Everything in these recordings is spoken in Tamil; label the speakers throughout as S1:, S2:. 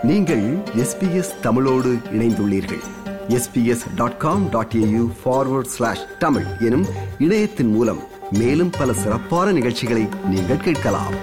S1: நீங்கள் எஸ்பிஎஸ் தமிழோடு இணைந்துள்ளீர்கள் SBS dot com dot AU forward slash Tamil எனும் இணையத்தின் மூலம் மேலும் பல சிறப்பான நிகழ்ச்சிகளை நீங்கள் கேட்கலாம்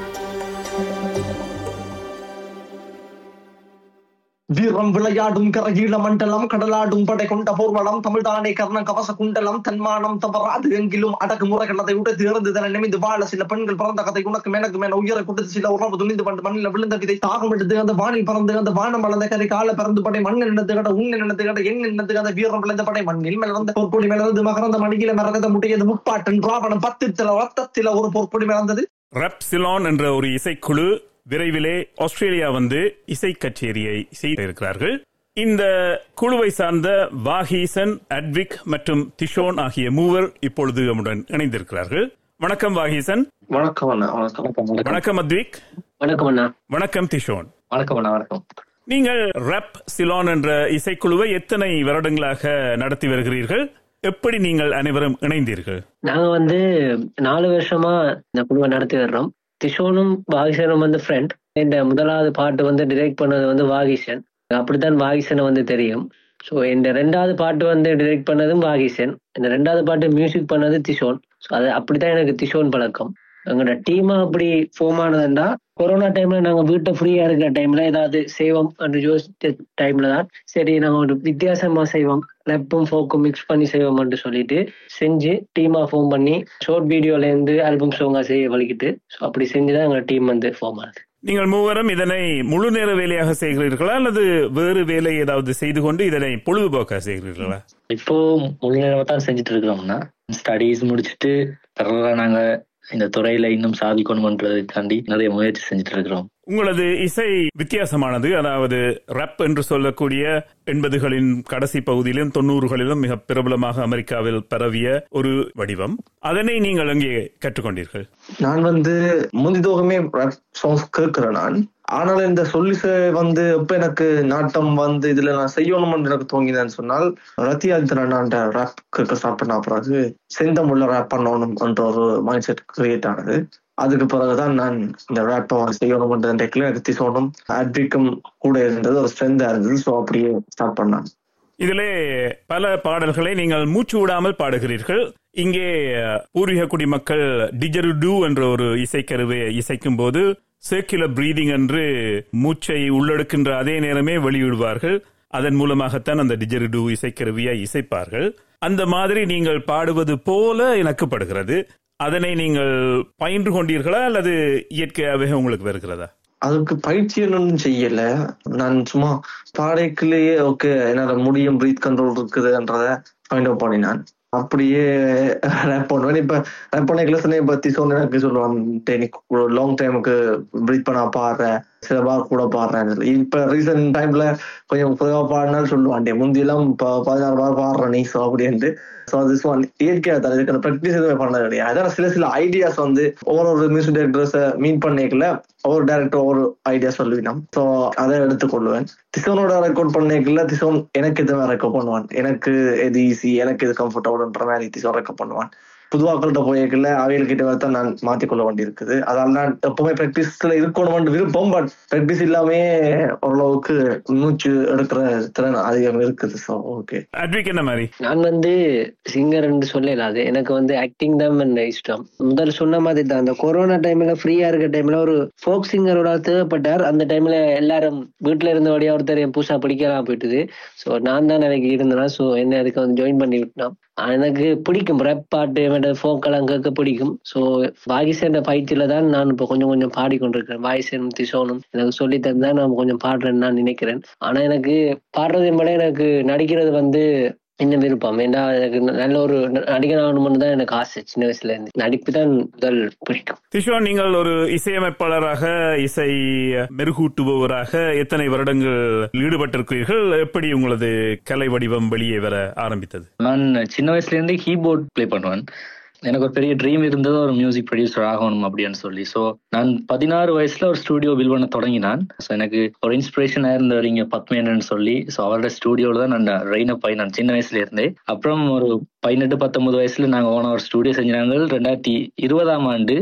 S2: வீரம் விளையாடும் கரகீழ மண்டலம் கடலாடும் படை கொண்ட போர்வளம் தமிழ்தானே கர்ண கவச குண்டலம் தன்மானம் தவறாது எங்கிலும் அடக்கு முறைகள் அதை உடைத்து இறந்து தன நிமிந்து வாழ சில பெண்கள் பிறந்த கதை உனக்கு எனக்கு மேல உயர கொடுத்து சில உறவு துணிந்து பண்டு மண்ணில் விழுந்த விதை தாகம் எடுத்து அந்த வானில் பறந்து அந்த வானம் வளர்ந்த கதை கால பிறந்து படை மண்ணில் நினைத்து கட உண்ண நினைத்து கட எண்ண நினைத்து கதை வீரம் விளைந்த படை மண்ணில் மலர்ந்த பொற்பொடி மலர்ந்து மகரந்த மணியில மரகத முட்டையது முப்பாட்டன் ராவணம் பத்தித்தில ரத்தத்தில ஒரு பொற்பொடி மலர்ந்தது
S3: ரெப்சிலான் என்ற ஒரு இசைக்குழு விரைவிலே ஆஸ்திரேலியா வந்து இசை கச்சேரியை செய்ய இருக்கிறார்கள் இந்த குழுவை சார்ந்த வாகீசன் அட்விக் மற்றும் திஷோன் ஆகிய மூவர் இப்பொழுது நம்முடன் இணைந்திருக்கிறார்கள் வணக்கம் வாகீசன்
S2: வணக்கம் அண்ணா வணக்கம் வணக்கம்
S3: வணக்கம் அத்விக்
S4: வணக்கம் அண்ணா
S3: வணக்கம் திஷோன்
S2: வணக்கம் அண்ணா வணக்கம்
S3: நீங்கள் ரப் சிலான் என்ற இசைக்குழுவை எத்தனை வருடங்களாக நடத்தி வருகிறீர்கள் எப்படி நீங்கள் அனைவரும் இணைந்தீர்கள்
S4: நாங்க வந்து நாலு வருஷமா இந்த குழுவை நடத்தி வர்றோம் திஷோனும் வாகிசனும் வந்து ஃப்ரெண்ட் இந்த முதலாவது பாட்டு வந்து டிரெக்ட் பண்ணது வந்து வாகிசன் அப்படித்தான் வாகிசனை வந்து தெரியும் ஸோ இந்த ரெண்டாவது பாட்டு வந்து டிரெக்ட் பண்ணதும் வாகிசன் இந்த ரெண்டாவது பாட்டு மியூசிக் பண்ணது திஷோன் ஸோ அது அப்படித்தான் எனக்கு திஷோன் பழக்கம் எங்களோட டீமா அப்படி ஃபார்ம் ஆனதுண்டா கொரோனா டைம்ல நாங்க வீட்டை ஃப்ரீயா இருக்கிற டைம்ல ஏதாவது செய்வோம் என்று யோசிச்ச டைம்ல தான் சரி நாங்க ஒரு வித்தியாசமா செய்வோம் ரெப்பும் ஃபோக்கும் மிக்ஸ் பண்ணி செய்வோம்னு சொல்லிட்டு செஞ்சு டீமா ஃபார்ம் பண்ணி ஷார்ட் வீடியோல இருந்து ஆல்பம் சாங்கா செய்ய வலிக்கிட்டு ஸோ அப்படி செஞ்சுதான் எங்க டீம் வந்து ஃபார்ம் ஆனது
S3: நீங்கள் மூவரும் இதனை முழு நேர வேலையாக செய்கிறீர்களா அல்லது வேறு வேலை ஏதாவது செய்து கொண்டு இதனை பொழுதுபோக்க செய்கிறீர்களா
S5: இப்போ முழு நேரமா தான் செஞ்சுட்டு இருக்கிறோம்னா ஸ்டடீஸ் முடிச்சுட்டு பரவாயில்ல நாங்க இந்த துறையில இன்னும் சாதிக்கணும்ன்றதுக்காண்டி நிறைய முயற்சி செஞ்சுட்டு இருக்கிறோம்
S3: உங்களது இசை வித்தியாசமானது அதாவது ரப் என்று சொல்லக்கூடிய எண்பதுகளின் கடைசி பகுதியிலும் தொண்ணூறுகளிலும் மிக பிரபலமாக அமெரிக்காவில் பரவிய ஒரு வடிவம் அதனை நீங்கள் அங்கே கற்றுக்கொண்டீர்கள்
S2: நான் வந்து முந்திதோகமே ரப் சாங்ஸ் கேட்கிறேன் நான் ஆனால் இந்த சொல்லிச வந்து எப்ப எனக்கு நாட்டம் வந்து இதுல நான் செய்யணும்னு எனக்கு தோங்கினேன்னு சொன்னால் ரத்தியாதித்தன் ரேப் கேட்க ஸ்டார்ட் பண்ண பிறகு செந்தமிழ்ல ரேப் பண்ணணும் என்ற ஒரு மைண்ட் செட் கிரியேட் ஆனது அதுக்கு பிறகுதான் நான் இந்த ரேப்பை செய்யணும்ன்ற எனக்கு திசோனும் அட்விக்கும் கூட இருந்தது ஒரு ஸ்ட்ரென்தா இருந்தது ஸோ அப்படியே ஸ்டார்ட் பண்ணான்
S3: இதிலே பல பாடல்களை நீங்கள் மூச்சு விடாமல் பாடுகிறீர்கள் இங்கே பூர்வீக குடிமக்கள் டிஜருடு என்ற ஒரு இசைக்கருவை இசைக்கும் போது சர்க்குலர் பிரீதிங் என்று மூச்சை உள்ளெடுக்கின்ற அதே நேரமே வெளியிடுவார்கள் அதன் மூலமாகத்தான் அந்த டிஜருடு இசைக்கருவியை இசைப்பார்கள் அந்த மாதிரி நீங்கள் பாடுவது போல எனக்கு படுகிறது அதனை நீங்கள் பயின்று கொண்டீர்களா அல்லது இயற்கையாகவே உங்களுக்கு வருகிறதா
S2: அதுக்கு பயிற்சி ஒன்றும் செய்யல நான் சும்மா பாடைக்குள்ளேயே ஓகே என்னால முடியும் பிரீத் கண்ட்ரோல் இருக்குதுன்றத ஃபைண்ட் அவுட் பண்ணினான் அப்படியே ரேப் பண்ணுவேன் இப்ப ரேப் பண்ண கிளாஸ்ல பத்தி சொன்ன எனக்கு சொல்லுவான் லாங் டைமுக்கு பிரீத் பண்ண பாடுற சில பார் கூட பாடுறேன் இப்ப ரீசன்ட் டைம்ல கொஞ்சம் குறைவா பாடினாலும் சொல்லுவான் முந்தியெல்லாம் பதினாறு பார் பாடுறேன் நீ ஸோ அப்படின்ட்டு ஸோ திஸ் ஒன் இயற்கையா தான் இதுக்கு ப்ராக்டிஸ் எதுவுமே பண்ணது கிடையாது அதான் சில சில ஐடியாஸ் வந்து ஒவ்வொரு மியூசிக் டைரக்டர்ஸை மீட் பண்ணிக்கல ஒவ்வொரு டேரக்டர் ஒவ்வொரு ஐடியா சொல்லுவினோம் ஸோ அதை எடுத்துக்கொள்வேன் திசோனோட ரெக்கார்ட் பண்ணிக்கல திசோன் எனக்கு எதுவுமே ரெக்கார்ட் பண்ணுவான் எனக்கு எது ஈஸி எனக்கு இது கம்ஃபர்டபுள்ன்ற மாதிரி திசோன் ரெக்கார்ட் பண்ணுவான் புதுவாக்கள்கிட்ட போய்க்கல அவைகள் கிட்ட தான் நான் மாத்திக்கொள்ள வேண்டி இருக்குது அதால நான் எப்பவுமே பிராக்டிஸ்ல இருக்கணும்னு விருப்பம் பட் பிராக்டிஸ் இல்லாமே ஓரளவுக்கு மூச்சு எடுக்கிற திறன் அதிகம் இருக்குது ஸோ ஓகே
S3: அட்விக் என்ன மாதிரி
S4: நான் வந்து சிங்கர் சொல்லல அது எனக்கு வந்து ஆக்டிங் தான் இஷ்டம் முதல் சொன்ன மாதிரி தான் அந்த கொரோனா டைம்ல ஃப்ரீயா இருக்க டைம்ல ஒரு ஃபோக் சிங்கரோட தேவைப்பட்டார் அந்த டைம்ல எல்லாரும் வீட்டுல இருந்தபடியா ஒருத்தர் என் புதுசா படிக்கலாம் போயிட்டுது ஸோ நான் தான் எனக்கு இருந்தேன் ஸோ என்ன அதுக்கு வந்து ஜாயின் பண்ணி விட்டோம் எனக்கு பிடிக்கும் ரெப் பாட்டு ஃபோக்கெல்லாம் கேட்க பிடிக்கும் ஸோ வாகிசேன்ற பயிற்சியில தான் நான் இப்போ கொஞ்சம் கொஞ்சம் பாடிக்கொண்டிருக்கிறேன் வாய்ஸனும் திசோனும் எனக்கு சொல்லி தந்தா நான் கொஞ்சம் பாடுறேன்னு நான் நினைக்கிறேன் ஆனா எனக்கு பாடுறதை விட எனக்கு நடிக்கிறது வந்து இன்னும் விருப்பம் ஏன்னா எனக்கு நல்ல ஒரு நடிகர் ஆகணும்னு தான் எனக்கு ஆசை சின்ன வயசுல இருந்து நடிப்பு தான் முதல் பிடிக்கும்
S3: திஷுவா நீங்கள் ஒரு இசையமைப்பாளராக இசை மெருகூட்டுபவராக எத்தனை வருடங்கள் ஈடுபட்டிருக்கிறீர்கள் எப்படி உங்களது கலை வடிவம் வெளியே வர ஆரம்பித்தது
S5: நான் சின்ன வயசுல இருந்தே கீபோர்ட் ப்ளே பண்ணுவேன் எனக்கு ஒரு பெரிய ட்ரீம் இருந்தது ஒரு மியூசிக் ப்ரொடியூசர் ஆகணும் அப்படின்னு சொல்லி ஸோ நான் பதினாறு வயசுல ஒரு ஸ்டூடியோ பில் பண்ண தொடங்கினான் ஸோ எனக்கு ஒரு இன்ஸ்பிரேஷனாக இருந்தவர் இங்கே பத்மேனன் சொல்லி ஸோ அவரோட ஸ்டூடியோவில் தான் நான் ரெயின் அப் நான் சின்ன வயசுல இருந்தே அப்புறம் ஒரு பதினெட்டு பத்தொன்பது வயசுல நாங்கள் ஓன ஒரு ஸ்டூடியோ செஞ்சாங்க ரெண்டாயிரத்தி இருபதாம் ஆண்டு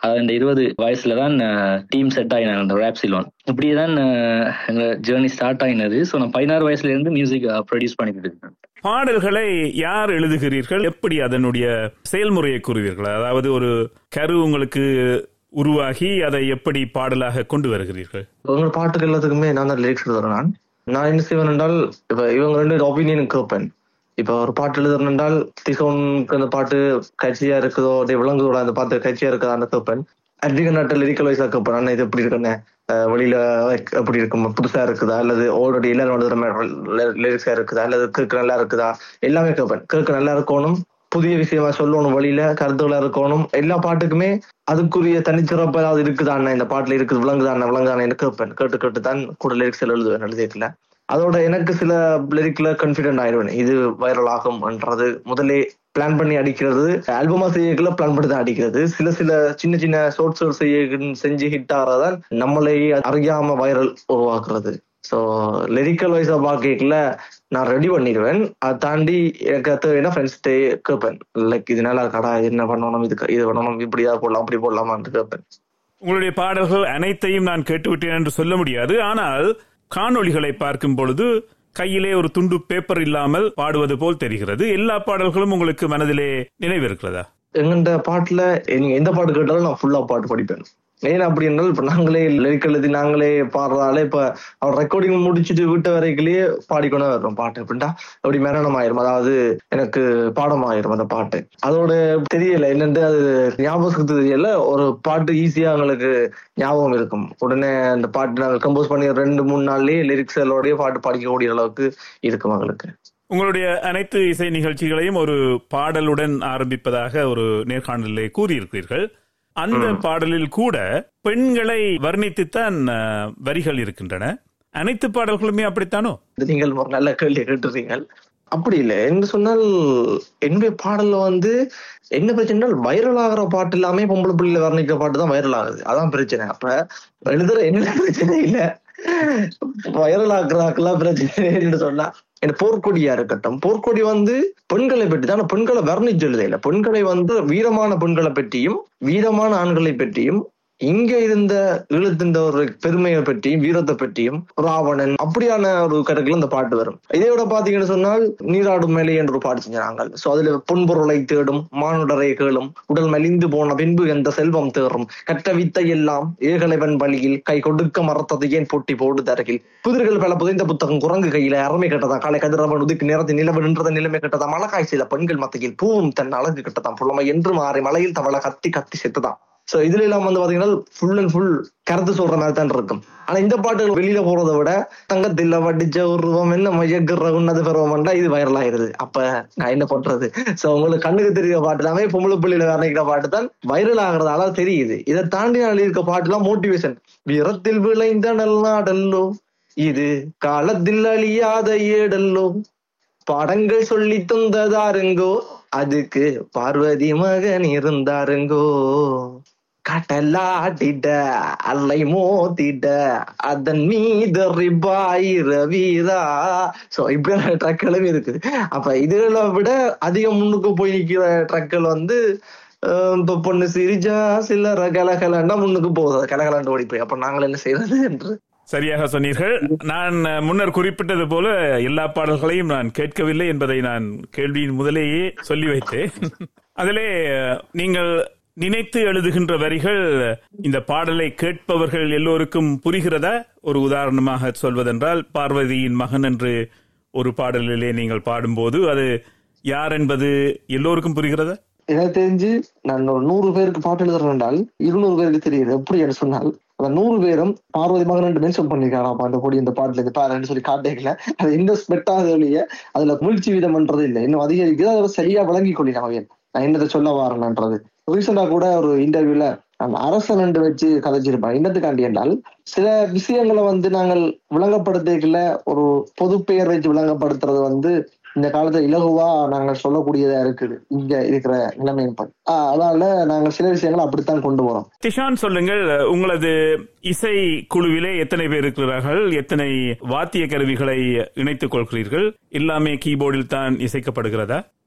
S5: அதாவது இந்த இருபது வயசுல தான் டீம் செட் ஆகினாங்க அந்த ரேப் சிலோன் இப்படியே தான் அஹ், எங்க ஜேர்னி ஸ்டார்ட் ஆகினது ஸோ நான் பதினாறு வயசுல இருந்து மியூசிக் ப்ரொடியூஸ் பண்ணிட்டு இருக்கேன்
S3: பாடல்களை யார் எழுதுகிறீர்கள் எப்படி அதனுடைய செயல்முறையை கூறுவீர்கள் அதாவது ஒரு கரு உங்களுக்கு உருவாகி அதை எப்படி பாடலாக கொண்டு வருகிறீர்கள்
S2: உங்க பாட்டுக்கு எல்லாத்துக்குமே நான் தான் லிரிக்ஸ் எழுதுறேன் நான் நான் என்ன செய்வேன் என்றால் இப்ப இவங்க ரெண்டு ஒப்பீனியன் கேட்பேன் இப்ப ஒரு பாட்டு எழுதுறேன் என்றால் திசோனுக்கு அந்த பாட்டு கட்சியா இருக்குதோ அப்படியே விளங்குதோட அந்த பாட்டு கட்சியா இருக்குதா அந்த கேட்பேன் அதிக நாட்டு லிரிக்கல் வைஸா கேட்பேன் அண்ணா இது எப்படி இருக்குன்னு அஹ் வெளியில எப்படி இருக்கும் புதுசா இருக்குதா அல்லது ஆல்ரெடி எல்லாரும் எழுதுற லிரிக்ஸா இருக்குதா அல்லது கேட்க நல்லா இருக்குதா எல்லாமே கேட்பேன் கேட்க நல்லா இருக்கணும் புதிய விஷயமா சொல்லணும் வழியில கருத்துக்களா இருக்கணும் எல்லா பாட்டுக்குமே அதுக்குரிய தனிச்சிறப்பு ஏதாவது இருக்குதாண்ணா இந்த பாட்டுல இருக்குது விளங்குதாண்ணா விளங்குதாண்ணா கேட்பேன் கேட்டு கேட்டு தான் கூட லிரிக்ஸ் எழுதுவேன் எழுதிக்கல அதோட எனக்கு சில லிரிக்ல கான்பிடென்ட் ஆயிடுவேன் இது வைரல் ஆகும்ன்றது முதலே பிளான் பண்ணி அடிக்கிறது ஆல்பமா செய்யக்குள்ள பிளான் பண்ணி தான் அடிக்கிறது சில சில சின்ன சின்ன ஷோர்ட் ஷோர்ட் செய்ய செஞ்சு ஹிட் ஆகிறதான் நம்மளே அறியாம வைரல் உருவாக்குறது ஸோ லிரிக்கல் வைஸா பார்க்கல நான் ரெடி பண்ணிடுவேன் அதை தாண்டி எனக்கு தேவைன்னா ஃப்ரெண்ட்ஸ்டே கேட்பேன் லைக் இது நல்லா கடா என்ன பண்ணணும் இதுக்கு இது பண்ணணும் இப்படியா போடலாம் அப்படி போடலாமான்னு கேட்பேன்
S3: உங்களுடைய பாடல்கள் அனைத்தையும் நான் கேட்டுவிட்டேன் என்று சொல்ல முடியாது ஆனால் காணொளிகளை பார்க்கும் பொழுது கையிலே ஒரு துண்டு பேப்பர் இல்லாமல் பாடுவது போல் தெரிகிறது எல்லா பாடல்களும் உங்களுக்கு மனதிலே நினைவிருக்கிறதா
S2: எங்கண்ட பாட்டுல நீங்க எந்த பாட்டு கேட்டாலும் நான் ஃபுல்லா பாட்டு படிப்பேன் ஏன் அப்படி என்றால் இப்ப நாங்களே லிரிக் எழுதி நாங்களே பாடுறதால இப்ப அவர் ரெக்கார்டிங் முடிச்சுட்டு விட்ட வரைக்குலயே பாடிக்கொண்டே வர்றோம் பாட்டு எப்படின்னா அப்படி மரணம் ஆயிரும் அதாவது எனக்கு பாடம் ஆயிரும் அந்த பாட்டு அதோட தெரியல என்னன்ட்டு அது ஞாபகத்துக்கு தெரியல ஒரு பாட்டு ஈஸியா எங்களுக்கு ஞாபகம் இருக்கும் உடனே அந்த பாட்டு நாங்கள் கம்போஸ் பண்ணி ரெண்டு மூணு நாள்லயே லிரிக்ஸ் எல்லோடய பாட்டு படிக்கக்கூடிய அளவுக்கு இருக்கும் எங்களுக்கு
S3: உங்களுடைய அனைத்து இசை நிகழ்ச்சிகளையும் ஒரு பாடலுடன் ஆரம்பிப்பதாக ஒரு நேர்காணலிலே கூறியிருக்கிறீர்கள் அந்த பாடலில் கூட பெண்களை வர்ணித்துத்தான் அஹ், வரிகள் இருக்கின்றன அனைத்து பாடல்களுமே அப்படித்தானோ
S2: இது நீங்கள் ஒரு நல்ல கேள்வி கேட்டுறீங்க அப்படி இல்லை என்று சொன்னால் என்னுடைய பாடல்ல வந்து என்ன பிரச்சனை வைரல் ஆகிற பாட்டு எல்லாமே பொம்பளை பிள்ளைல வர்ணிக்கிற பாட்டு தான் வைரல் ஆகுது அதான் பிரச்சனை அப்ப எழுதுற என்ன பிரச்சனை இல்ல வைரல் ஆக்குறாக்கெல்லாம் பிரச்சனை என்று சொன்னா இந்த போர்க்கொடியா இருக்கட்டும் போர்க்கொடி வந்து பெண்களை பற்றி தான் ஆனா பெண்களை வர்ணிச்சு எழுத இல்ல பெண்களை வந்து வீரமான பெண்களை பற்றியும் வீரமான ஆண்களை பற்றியும் இங்க இருந்த இழுத்திருந்த ஒரு பெருமையை பற்றியும் வீரத்தை பற்றியும் ராவணன் அப்படியான ஒரு கணக்குல இந்த பாட்டு வரும் இதையோட பாத்தீங்கன்னு சொன்னால் நீராடும் மேலே என்று ஒரு பாட்டு செஞ்சாங்க சோ அதுல பொன்பொருளை தேடும் மானுடரை கேளும் உடல் மெலிந்து போன பின்பு எந்த செல்வம் தேறும் கற்ற வித்தை எல்லாம் ஏகலைவன் வழியில் கை கொடுக்க மறத்தது ஏன் போட்டி போடு தரகில் புதிர்கள் பல புதைந்த புத்தகம் குரங்கு கையில அறமை கட்டதா காலை கதிரவன் உதிக்கு நிறத்து நிலவு நின்றத நிலைமை கட்டதா மலக்காய் செய்த பெண்கள் மத்தியில் பூவும் தன் அழகு கட்டதாம் புலமை என்று மாறி மலையில் தவள கத்தி கத்தி செத்துதான் சோ இதுல எல்லாம் வந்து பாத்தீங்கன்னா ஃபுல் அண்ட் ஃபுல் கருத்து சொல்ற மாதிரி தான் இருக்கும் ஆனா இந்த பாட்டுகள் வெளியில போறதை விட தங்கத்தில வடிச்ச ஒரு ரூபம் என்ன மையக்குற உன்னது பெறுவோம்டா இது வைரல் ஆயிருது அப்ப நான் என்ன பண்றது சோ உங்களுக்கு கண்ணுக்கு தெரியுற பாட்டு எல்லாமே பொம்பளை புள்ளியில வர்ணிக்கிற பாட்டு தான் வைரல் ஆகுறதால தெரியுது இதை தாண்டி நான் இருக்க பாட்டு எல்லாம் மோட்டிவேஷன் வீரத்தில் விளைந்த நல்லாடல்லோ இது காலத்தில் அழியாத ஏடல்லோ பாடங்கள் சொல்லி தந்ததாருங்கோ அதுக்கு பார்வதி மகன் இருந்தாருங்கோ கடலாடிட அலை மோதிட அதன் மீது ரிபாயிர வீரா சோ இப்படியான ட்ரக்களும் இருக்குது அப்ப இதுகளை விட அதிகம் முன்னுக்கு போய் நிக்கிற ட்ரக்கள் வந்து அஹ் இப்ப பொண்ணு சிரிஜா சில்லற கலகலண்டா முன்னுக்கு போகுது கலகலாண்டு ஓடி போய் அப்ப நாங்கள் என்ன செய்யறது என்று
S3: சரியாக சொன்னீர்கள் நான் அஹ், முன்னர் குறிப்பிட்டது போல எல்லா பாடல்களையும் நான் கேட்கவில்லை என்பதை நான் கேள்வியின் முதலேயே சொல்லி வைத்தேன் அதிலே அஹ், நீங்கள் நினைத்து எழுதுகின்ற வரிகள் இந்த பாடலை கேட்பவர்கள் எல்லோருக்கும் புரிகிறதா ஒரு உதாரணமாக சொல்வதென்றால் பார்வதியின் மகன் என்று ஒரு பாடலிலே நீங்கள் பாடும்போது அது யார் என்பது எல்லோருக்கும் புரிகிறதா
S2: எனக்கு தெரிஞ்சு நான் ஒரு நூறு பேருக்கு பாட்டு எழுதுறேன் என்றால் இருநூறு பேருக்கு தெரியுது எப்படி என்று சொன்னால் அந்த நூறு பேரும் பார்வதி மகன் மென்ஷன் பண்ணிருக்காங்க அந்த பொடி இந்த பாட்டுல இந்த பாருன்னு சொல்லி காட்டேக்கல அது இன்னும் ஸ்பெட் ஆகுது ஒழிய அதுல முயற்சி வீதம்ன்றது இல்லை இன்னும் அதிகரிக்குது அதை சரியா விளங்கி கொள்ளினாங்க அவையன் நான் என்னத்தை சொல்ல வரேன்ன்றது ரீசெண்டா கூட ஒரு இன்டர்வியூல நான் அரசன் என்று வச்சு கதைச்சிருப்பேன் என்னத்துக்காண்டி என்றால் சில விஷயங்களை வந்து நாங்கள் விளங்கப்படுத்திக்கல ஒரு பொது பெயர் வச்சு விளங்கப்படுத்துறது வந்து இந்த காலத்துல இலகுவா நாங்கள் சொல்லக்கூடியதா இருக்குது இங்க இருக்கிற நிலைமையின் படி ஆஹ் அதனால நாங்கள் சில விஷயங்களை அப்படித்தான் கொண்டு வரோம்
S3: திஷான் சொல்லுங்கள் உங்களது இசை குழுவிலே எத்தனை பேர் இருக்கிறார்கள் எத்தனை வாத்திய கருவிகளை இணைத்துக் கொள்கிறீர்கள் எல்லாமே கீபோர்டில் தான் இசைக்கப்படுகிறதா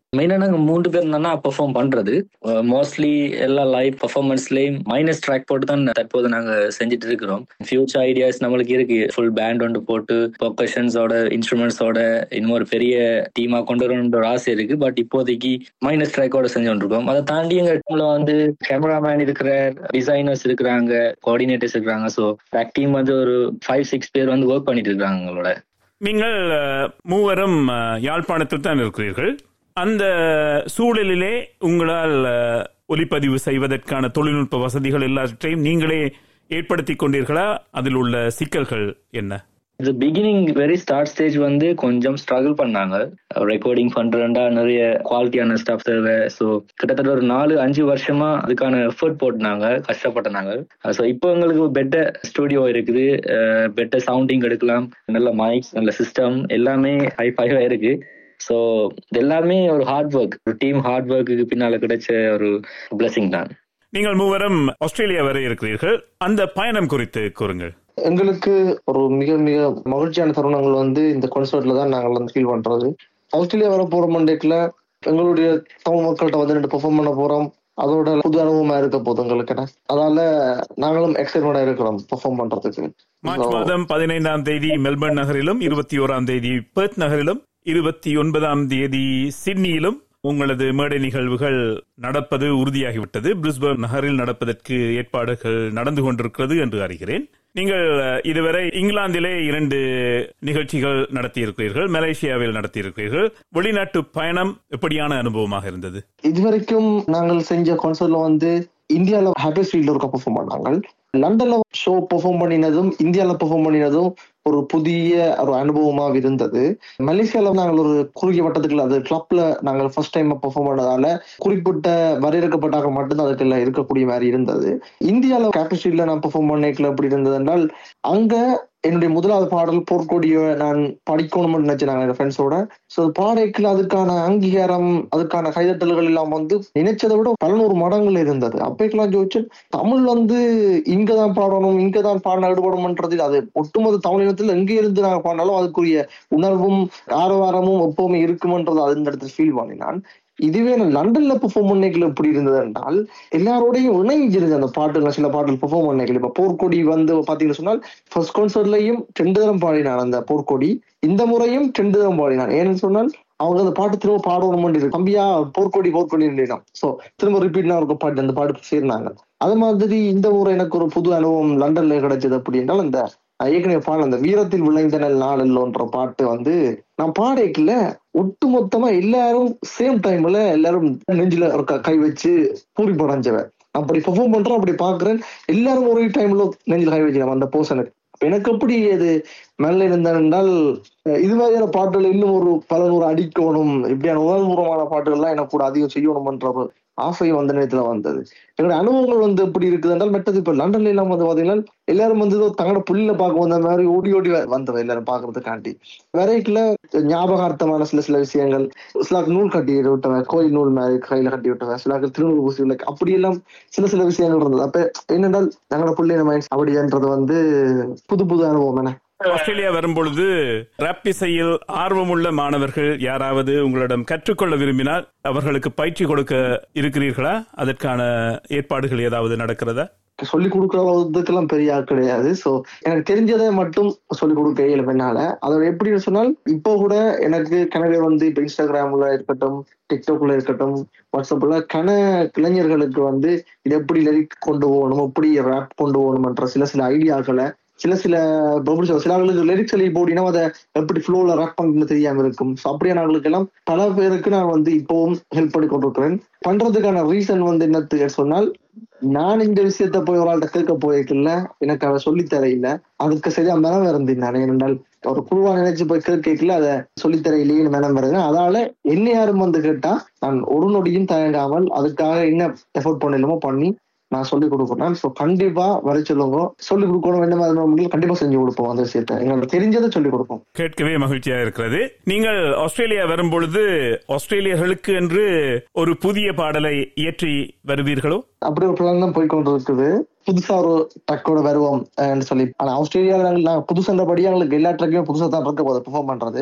S5: மெயினா நாங்க மூன்று பேர் தானே பெர்ஃபார்ம் பண்றது மோஸ்ட்லி எல்லா லைவ் பெர்ஃபார்மன்ஸ்லயும் மைனஸ் ட்ராக் போட்டு தான் தற்போது நாங்க செஞ்சுட்டு இருக்கிறோம் ஃபியூச்சர் ஐடியாஸ் நம்மளுக்கு இருக்கு ஃபுல் பேண்ட் ஒன்று போட்டு பொக்கஷன்ஸோட இன்ஸ்ட்ருமெண்ட்ஸோட இன்னும் ஒரு பெரிய டீமா கொண்டு வரணுன்ற ஒரு ஆசை இருக்கு பட் இப்போதைக்கு மைனஸ் ட்ராக்கோட செஞ்சு கொண்டிருக்கோம் அதை தாண்டி எங்க டீம்ல வந்து கேமராமேன் இருக்கிற டிசைனர்ஸ் இருக்கிறாங்க கோஆர்டினேட்டர்ஸ் இருக்கிறாங்க ஸோ பேக் டீம் வந்து ஒரு ஃபைவ் சிக்ஸ் பேர் வந்து ஒர்க் பண்ணிட்டு இருக்காங்க எங்களோட
S3: நீங்கள் அஹ், மூவரும் அஹ், யாழ்ப்பாணத்தில் தான் இருக்கிறீர்கள் அந்த சூழலிலே உங்களால் அஹ், ஒலிப்பதிவு செய்வதற்கான தொழில்நுட்ப வசதிகள் எல்லாவற்றையும் நீங்களே ஏற்படுத்தி கொண்டீர்களா அதில் உள்ள சிக்கல்கள் என்ன
S5: இது பிகினிங் வெரி ஸ்டார்ட் ஸ்டேஜ் வந்து கொஞ்சம் ஸ்ட்ரகிள் பண்ணாங்க ரெக்கார்டிங் பண்றேன்டா நிறைய குவாலிட்டியான ஸ்டாஃப் தேவை ஸோ கிட்டத்தட்ட ஒரு நாலு அஞ்சு வருஷமா அதுக்கான எஃபர்ட் போட்டுனாங்க கஷ்டப்பட்டாங்க ஸோ இப்போ எங்களுக்கு பெட்டர் ஸ்டுடியோ இருக்குது பெட்டர் சவுண்டிங் எடுக்கலாம் நல்ல மைக்ஸ் நல்ல சிஸ்டம் எல்லாமே ஹை ஃபைவா இருக்கு ஸோ எல்லாமே ஒரு ஹார்ட் ஒர்க் ஒரு டீம் ஹார்ட் ஒர்க்குக்கு பின்னால கிடைச்ச ஒரு பிளெஸிங் தான்
S3: நீங்கள் மூவரும் ஆஸ்திரேலியா வரை இருக்கிறீர்கள் அந்த பயணம் குறித்து கூறுங்கள்
S2: எங்களுக்கு ஒரு மிக மிக மகிழ்ச்சியான தருணங்கள் வந்து இந்த கான்சர்ட்ல தான் நாங்கள் வந்து ஃபீல் பண்றது ஆஸ்திரேலியா வர போற மண்டேக்கில் எங்களுடைய தமிழ் மக்கள்கிட்ட வந்து ரெண்டு பெர்ஃபார்ம் பண்ண போறோம் அதோட புது அனுபவமா இருக்க போகுது எங்களுக்கு அதனால நாங்களும் எக்ஸைட்டடா இருக்கிறோம் பெர்ஃபார்ம் பண்றதுக்கு
S3: மார்ச் மாதம் பதினைந்தாம் தேதி மெல்பர்ன் நகரிலும் இருபத்தி ஓராம் தேதி பெர்த் நகரிலும் இருபத்தி ஒன்பதாம் தேதி சிட்னியிலும் உங்களது மேடை நிகழ்வுகள் நடப்பது உறுதியாகிவிட்டது பிரிஸ்பர்ன் நகரில் நடப்பதற்கு ஏற்பாடுகள் நடந்து கொண்டிருக்கிறது என்று அறிகிறேன் நீங்கள் அஹ், இதுவரை இங்கிலாந்திலே இரண்டு நிகழ்ச்சிகள் நடத்தியிருக்கிறீர்கள் மலேசியாவில் நடத்தியிருக்கிறீர்கள் வெளிநாட்டு பயணம் எப்படியான அனுபவமாக இருந்தது
S2: இதுவரைக்கும் நாங்கள் செஞ்ச கான்சர்ட்ல வந்து இந்தியால ஹாப்பி ஸ்ட்ரீட்ல இருக்க பெர்ஃபார்ம் பண்ணாங்க லண்டன்ல ஷோ பெர்ஃபார்ம் பண்ணினதும் இந்தியால பெர்ஃபார்ம் பண்ணினதும் ஒரு புதிய ஒரு அனுபவமா இருந்தது மலேசியால நாங்கள் ஒரு குறுகிய வட்டத்துக்குள்ள அது கிளப்ல நாங்கள் ஃபர்ஸ்ட் டைம் பெர்ஃபார்ம் பண்ணதால குறிப்பிட்ட வரையறுக்கப்பட்டாக மட்டும்தான் அதுக்குள்ள இருக்கக்கூடிய மாதிரி இருந்தது இந்தியால ஹாப்பி ஸ்ட்ரீட்ல நான் பெர்ஃபார்ம் பண்ணிக்கல எப்படி இருந்தது என்றால் அங்க என்னுடைய முதலாவது பாடல் போர்க்கொடியை நான் படிக்கணும்னு நினைச்சேன் நாங்க என் ஃப்ரெண்ட்ஸோட ஸோ பாடைக்குள்ள அதுக்கான அங்கீகாரம் அதுக்கான கைதட்டல்கள் எல்லாம் வந்து நினைச்சதை விட பல நூறு மடங்கள் இருந்தது அப்பைக்கெல்லாம் ஜோதிச்சு தமிழ் வந்து இங்கதான் பாடணும் இங்கதான் பாட ஈடுபடணும்ன்றது அது ஒட்டுமொத்த தமிழ் இனத்துல எங்க இருந்து நாங்க பாடினாலும் அதுக்குரிய உணர்வும் ஆரவாரமும் எப்பவுமே இருக்குமன்றது அது இந்த இடத்துல ஃபீல் பண்ணினான் இதுவே நான் லண்டன்ல பெர்ஃபார்ம் பண்ணிக்கல எப்படி இருந்தது என்றால் எல்லாரோடையும் இணைஞ்சிருது அந்த பாட்டுகள் சில பாட்டுகள் பெர்ஃபார்ம் பண்ணிக்கல இப்ப போர்க்கொடி வந்து பாத்தீங்கன்னு சொன்னால் ஃபர்ஸ்ட் கான்சர்ட்லயும் ரெண்டு தரம் பாடினான் அந்த போர்க்கொடி இந்த முறையும் ரெண்டு தரம் பாடினான் ஏன்னு சொன்னால் அவங்க அந்த பாட்டு திரும்ப பாடணும் இருக்கு தம்பியா போர்க்கொடி போர்க்கொடி சோ திரும்ப ரிப்பீட் இருக்க பாட்டு அந்த பாட்டு சேர்ந்தாங்க அது மாதிரி இந்த முறை எனக்கு ஒரு புது அனுபவம் லண்டன்ல கிடைச்சது அப்படி என்றால் அந்த நான் ஏற்கனவே பாடல அந்த வீரத்தில் விளைந்தனல் நாளல்லோன்ற பாட்டு வந்து நான் பாடைக்குள்ள ஒட்டு மொத்தமா எல்லாரும் சேம் டைம்ல எல்லாரும் நெஞ்சில ஒரு க- கை வச்சு பூரி படைஞ்சவன் அப்படி பெர்ஃபார்ம் பண்றோம் அப்படி பாக்குறேன் எல்லாரும் ஒரே டைம்ல நெஞ்சில கை வச்சு அந்த போர்ஷனுக்கு எனக்கு எப்படி அது மேல இருந்தேன் என்றால் அஹ் இது மாதிரியான பாட்டுகள் இன்னும் ஒரு பல நூறு அடிக்கணும் இப்படியான உணர்வுபூர்வமான பாட்டுகள்லாம் எனக்கு கூட அதிகம் செய்யணும்ன்ற ஒரு ஆசை வந்த நேரத்துல வந்தது என்னோட அனுபவங்கள் வந்து எப்படி இருக்குது என்றால் மெட்டது இப்ப லண்டன்ல எல்லாம் வந்து பாத்தீங்கன்னா எல்லாரும் வந்து ஏதோ தங்களோட புள்ளில பார்க்க வந்த மாதிரி ஓடி ஓடி வ- வந்தவ எல்லாரும் பாக்குறதுக்காண்டி வரைக்குல ஞாபகார்த்தமான சில சில விஷயங்கள் சில நூல் கட்டி விட்டவன் கோயில் நூல் மாதிரி கையில கட்டி விட்டவன் சில திருநூல் பூசி like அப்படியெல்லாம் சில சில விஷயங்கள் இருந்தது அப்ப என்னென்றால் தங்களோட புள்ளின மைண்ட்ஸ் அப்படின்றது வந்து புது புது அனுபவம் என்ன
S3: ஆஸ்திரேலியா வரும்பொழுது ரப் இசையில் ஆர்வமுள்ள மாணவர்கள் யாராவது உங்களிடம் கற்றுக்கொள்ள விரும்பினால் அவர்களுக்கு பயிற்சி கொடுக்க இருக்கிறீர்களா அதற்கான ஏற்பாடுகள் ஏதாவது நடக்கிறதா
S2: சொல்லி கொடுக்கறதுக்கெல்லாம் பெரிய ஆள் கிடையாது சோ எனக்கு தெரிஞ்சதை மட்டும் சொல்லி கொடுக்க இயலும் என்னால அதோட எப்படின்னு சொன்னால் இப்போ கூட எனக்கு கனவே வந்து இப்ப இன்ஸ்டாகிராம்ல இருக்கட்டும் டிக்டாக்ல இருக்கட்டும் வாட்ஸ்அப்ல கன இளைஞர்களுக்கு வந்து இது எப்படி லிரிக் கொண்டு போகணும் எப்படி ரேப் கொண்டு போகணும்ன்ற சில சில ஐடியாக்களை சில சில இப்ப எப்படி சொல்றது, சில ஆளுகளுக்கு லிரிக்ஸ் எழுதி போட்டினா அதை எப்படி ஃப்ளோல ரேப் பண்ணணும்னு தெரியாம இருக்கும் ஸோ அப்படியான ஆளுகளுக்கு எல்லாம் பல பேருக்கு நான் வந்து இப்பவும் ஹெல்ப் பண்ணி கொண்டிருக்கிறேன் பண்றதுக்கான ரீசன் வந்து என்னத்துக்கு சொன்னால் நான் இந்த விஷயத்த போய் ஒரு ஆள்கிட்ட கேட்க போயிருக்கல எனக்கு அவ சொல்லித் தர இல்ல அதுக்கு சரியா மனம் இருந்தேன் நான் ஏனென்றால் ஒரு குழுவா நினைச்சு போய் கேட்கல அதை சொல்லித்தர இல்லையேன்னு மனம் வருது அதனால என்ன யாரும் வந்து கேட்டா நான் ஒரு நொடியும் தயங்காமல் அதுக்காக என்ன எஃபோர்ட் பண்ணணுமோ பண்ணி நான் சொல்லி கொடுக்குறேன் ஸோ கண்டிப்பா வர சொல்லுங்க சொல்லி கொடுக்கணும் என்ன மாதிரி முடியல கண்டிப்பா செஞ்சு கொடுப்போம் அந்த விஷயத்த எங்களுக்கு தெரிஞ்சதை சொல்லி கொடுப்போம்
S3: கேட்கவே மகிழ்ச்சியா இருக்கிறது நீங்கள் ஆஸ்திரேலியா வரும்பொழுது ஆஸ்திரேலியர்களுக்கு என்று ஒரு புதிய பாடலை இயற்றி வருவீர்களோ
S2: அப்படி ஒரு பிளான் தான் போய் கொண்டு இருக்குது புதுசா ஒரு ட்ரக்கோட வருவோம் அஹ் சொல்லி ஆனா ஆஸ்திரேலியாவில் நாங்கள் நாங்கள் புதுசுன்றபடி எங்களுக்கு எல்லா ட்ரக்கையும் புதுசா தான் இருக்க போகுது பெர்ஃபார்ம் பண்றது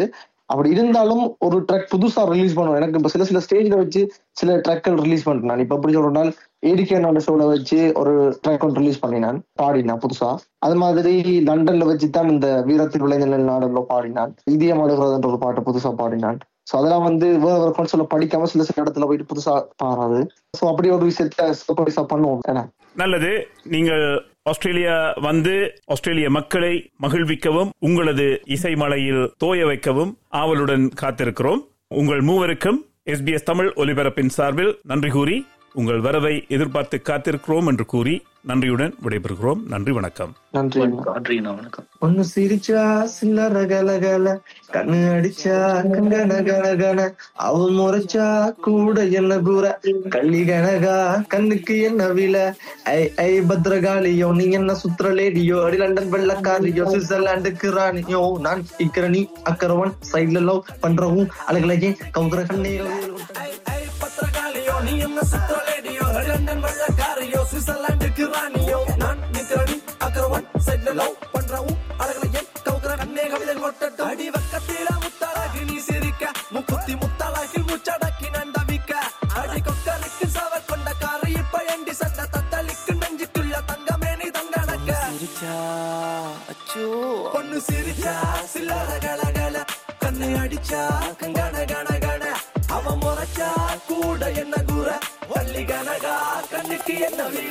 S2: அப்படி இருந்தாலும் ஒரு ட்ராக் புதுசா ரிலீஸ் பண்ணுவோம் எனக்கு இப்ப சில சில ஸ்டேஜ்ல வச்சு சில ட்ராக்கள் ரிலீஸ் பண்ணிட்டேன் நான் இப்ப எப்படி சொல்றேன்னா ஏடிகேனோட ஷோல வச்சு ஒரு ட்ராக் ஒன்று ரிலீஸ் பண்ணினான் பாடினான் புதுசா அது மாதிரி லண்டன்ல வச்சு தான் இந்த வீரத்தில் விளைந்த நாடுல பாடினான் இதயம் அழுகிறதுன்ற ஒரு பாட்டு புதுசா பாடினான் சோ அதெல்லாம் வந்து வேற வேற கொன்சோல படிக்காம சில சில இடத்துல போயிட்டு புதுசா பாடுறது சோ அப்படி ஒரு விஷயத்த சர்ப்ரைஸா பண்ணுவோம் ஏன்னா
S3: நல்லது நீங்கள் ஆஸ்திரேலியா வந்து ஆஸ்திரேலிய மக்களை மகிழ்விக்கவும் உங்களது இசை மலையில் தோய வைக்கவும் ஆவலுடன் காத்திருக்கிறோம் உங்கள் மூவருக்கும் எஸ்பிஎஸ் தமிழ் ஒலிபரப்பின் சார்பில் நன்றி கூறி உங்கள் வரவை எதிர்பார்த்து காத்திருக்கிறோம் என்று கூறி நன்றியுடன் விடைபெறுகிறோம் நன்றி வணக்கம்
S2: நன்றி
S5: நன்றிண்ணா வணக்கம்
S2: ஒண்ணு சிரிச்சா சில்லற கலகல கண்ணு அடிச்சா கங்கன கனகன அவ முறைச்சா கூட என்ன கூற கள்ளி கனகா கண்ணுக்கு என்ன வில ஐ ஐ பத்ரகாளியோ நீ என்ன சுத்துற லேடியோ அடி லண்டன் வெள்ளக்காரியோ சுவிட்சர்லாண்டுக்கு ராணியோ நான் இக்கரணி அக்கரவன் சைட்ல லவ் பண்றவும் அழகலையே கவுக்குற கண்ணீரோ
S6: பத்திரகாளியோ நீ என்ன சுத்தலேடியோ லண்டன் வெள்ளக்காரியோ சுவிட்சர்லாந்துக்கு ராணியோ நான் நிக்கிறனி அக்கரவன் சைட்ல லவ் பண்றவும் அழகலையே கவுக்குற கண்ணே கவிதை கொட்டட்டும் அடி வக்கத்தில முத்தழகி நீ சிரிக்க முக்குத்தி முத்தழகி முச்சடக்கி நண்டவிக்க அடி கொக்கலுக்கு சவ கொண்ட காரை இப்ப எண்டி சண்ட தத்தளிக்கு நெஞ்சுக்குள்ள தங்கமே நீ தங்கடக்க சிரிச்சா அச்சோ பொண்ணு சிரிச்சா சில்லற கலகல கண்ணு அடிச்சா கங்கன கன கன அவ முறைச்சா கூட என்ன கூற வள்ளி கனகா கண்ணுக்கு என்ன வீல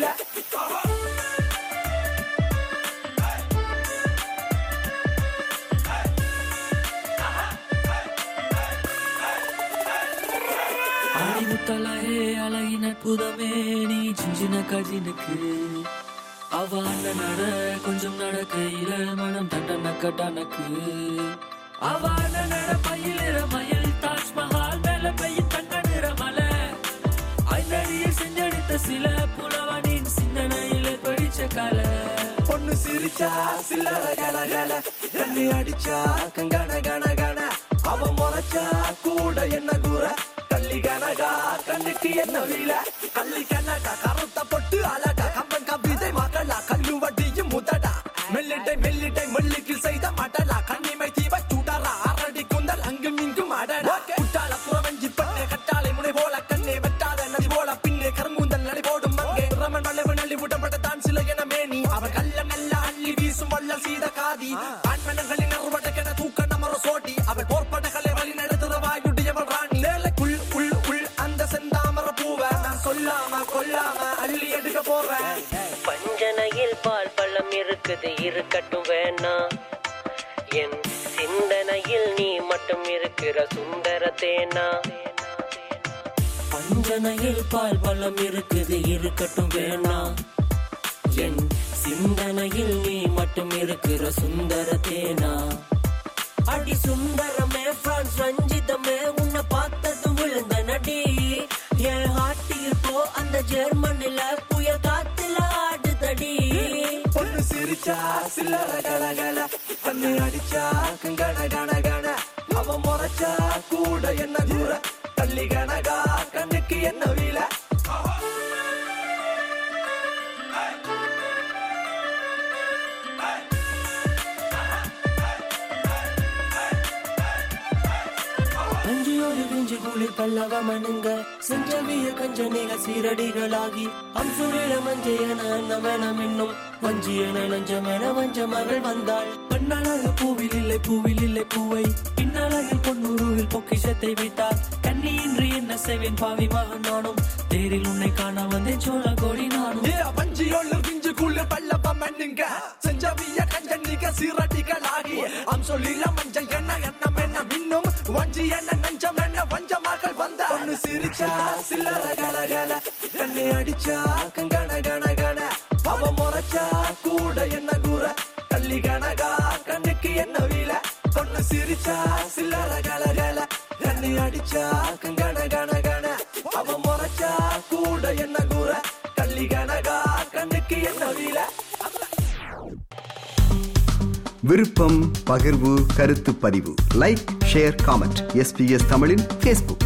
S7: ஆடிமுத்தலகே அழகின புதமே நீ சிஞ்சின கஜினுக்கு அவ அண்ணன் நட கொஞ்சம் நடக்கையில மனம் தண்டனக்க டனக்கு அவ அண்ணன் நட பயிலிற மயில் தாஜ்மஹால் மேல பெய்யும் தங்க நிற மலை ஐந்தடியில் செஞ்சடித்த சில புலவனின் சிந்தனையில படிச்ச கலை
S6: பொண்ணு சிரிச்சா சில்லற கலகல கண்ணு அடிச்சா கங்கன கன கன அவ முறைச்சா கூட என்ன கூற கள்ளி கனகா கண்ணுக்கு என்ன வீல கள்ளி கனகா கருத்த பொட்டு அழகா கம்பன் கவிதை மகளா கல்லு வட்டியும் முதடா மெல்லிட்டை மெல்லிட்டை மெல்லிக்கில் செய்த மடலா கண்ணிமை தீப சுடரா அரடி குந்தல் அங்கும் இங்கும் அடடா குட்டால புறவஞ்சி பண்ணே கட்டாளை முனை போல கண்ணே வெட்டாத நதி போல பின்னே கருங்குந்தல் நடை போடும் மங்கே ரமன் வளைவு நள்ளி விடப்பட்ட தான் சில என மேனி அவர் கல்ல நல்ல அள்ளி வீசும் வள்ளல் சீத காதி ஆண்மனங்களின் அறுவடைக்கென தூக்க நமர சோட்டி அவள் போர்ப்படைகளை வழி நடத்துற வாயுடையவள் ராணி வேலைக்குள் உள் உள் அந்த செந்தாமர பூவ நான் சொல்லாம கொல்லாம அள்ளி எடுக்க போறேன்
S8: பஞ்சனையில் பால் பழம் இருக்குது இருக்கட்டும் வேணாம் என் சிந்தனையில் நீ மட்டும் இருக்கிற சுந்தர தேனா
S7: பஞ்சனையில் பால் பழம் இருக்குது இருக்கட்டும் வேணாம் என் சிந்தனையில் நீ மட்டும் இருக்கிற சுந்தர தேனா அடி சுந்தரமே பிரான்ஸ் ரஞ்சிதமே உன்னை பார்த்ததும் விழுந்த நடி என் ஹாட்டியில் போ அந்த ஜெர்மனில புயல் காத்துல ஆடுதடி
S6: பொண்ணு சிரிச்சா சில்லற கலகல கண்ணு அடிச்சா கங்கன கன கன அவ முறைச்சா கூட என்ன தூர தள்ளி கனகா கண்ணுக்கு என்ன வீல
S7: அஞ்சியோடு பிஞ்சு கூலி பல்லவ மனுங்க செஞ்சவிய கஞ்சனிக சீரடிகளாகி அம்சுரில மஞ்சையன அன்னவனம் என்னும் வஞ்சியன நஞ்சமென வஞ்ச மகள் வந்தாள் பெண்ணழகு பூவில் இல்லை பூவில் இல்லை பூவை பின்னழகில் பொன்னுருவில் பொக்கிஷத்தை வைத்தார் கண்ணியின்றி என்ன செய்வேன் பாவி மகன் நானும் தேரில் உன்னை காண வந்தேன் சோழ கோடி நானும்
S6: ஏ வஞ்சியோள்ள பிஞ்சு குள்ள பல்லப்ப மண்ணுங்க செஞ்சவிய கஞ்சனிக சீரடிகளாகி அம்சொல்லில மஞ்சள் என்ன எண்ணம் என்ன மின்னும் வஞ்சி என்ன நஞ்சம் என்ன வஞ்ச மகள் வந்த ஒண்ணு சிரிச்சா சில்லற கலகல கண்ணை அடிச்சா கங்கன கன கன அவ முறைச்சா கூட என்ன கூற தள்ளி கனகா கண்ணுக்கு என்ன வீல பொண்ணு சிரிச்சா சில்லற கலகல கண்ணை அடிச்சா கங்கன கன கன அவ முறைச்சா கூட என்ன கூற தள்ளி கனகா கண்ணுக்கு என்ன வீல
S1: விருப்பம் பகிர்வு கருத்து பதிவு லைக் ஷேர் காமெண்ட் எஸ்பிஎஸ் தமிழின் ஃபேஸ்புக்